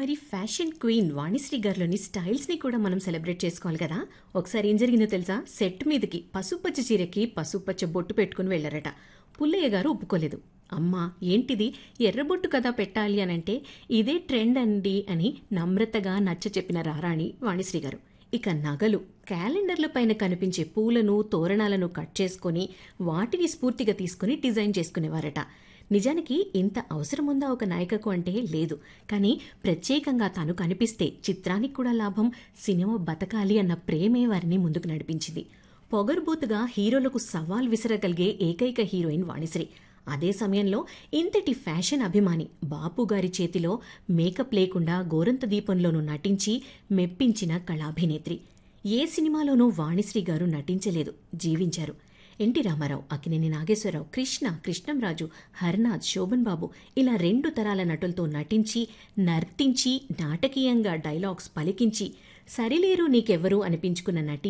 మరి fashion queen Vanisri గారిలోని స్టైల్స్ని కూడా మనం సెలబ్రేట్ చేసుకోవాలి కదా ఒకసారి ఏం జరిగిందో తెలుసా సెట్ మీదకి పసుపచ్చ చీరకి పసుపచ్చ బొట్టు పెట్టుకుని వెళ్ళారట పుల్లయ్య గారు ఒప్పుకోలేదు అమ్మా ఏంటిది ఎర్రబొట్టు కదా పెట్టాలి అని అంటే ఇదే ట్రెండ్ అండి అని నమ్రతగా నచ్చ చెప్పిన రారాణి వాణిశ్రీ గారు ఇక నగలు క్యాలెండర్ల పైన కనిపించే పూలను తోరణాలను కట్ చేసుకొని వాటిని స్ఫూర్తిగా తీసుకుని డిజైన్ చేసుకునేవారట నిజానికి ఇంత అవసరం ఉందా ఒక నాయికకు అంటే లేదు కానీ ప్రత్యేకంగా తాను కనిపిస్తే చిత్రానికి కూడా లాభం సినిమా బతకాలి అన్న ప్రేమే వారిని ముందుకు నడిపించింది పొగరుబోతుగా హీరోలకు సవాల్ విసరగలిగే ఏకైక హీరోయిన్ వాణిశ్రీ అదే సమయంలో ఇంతటి ఫ్యాషన్ అభిమాని బాపు గారి చేతిలో మేకప్ లేకుండా గోరంత దీపంలోనూ నటించి మెప్పించిన కళాభినేత్రి ఏ సినిమాలోనూ వాణిశ్రీ గారు నటించలేదు జీవించారు ఎన్టీ రామారావు అక్కినేని నాగేశ్వరరావు కృష్ణ కృష్ణంరాజు హర్నాథ్ శోభన్ బాబు ఇలా రెండు తరాల నటులతో నటించి నర్తించి నాటకీయంగా డైలాగ్స్ పలికించి సరిలేరు నీకెవ్వరు అనిపించుకున్న నటి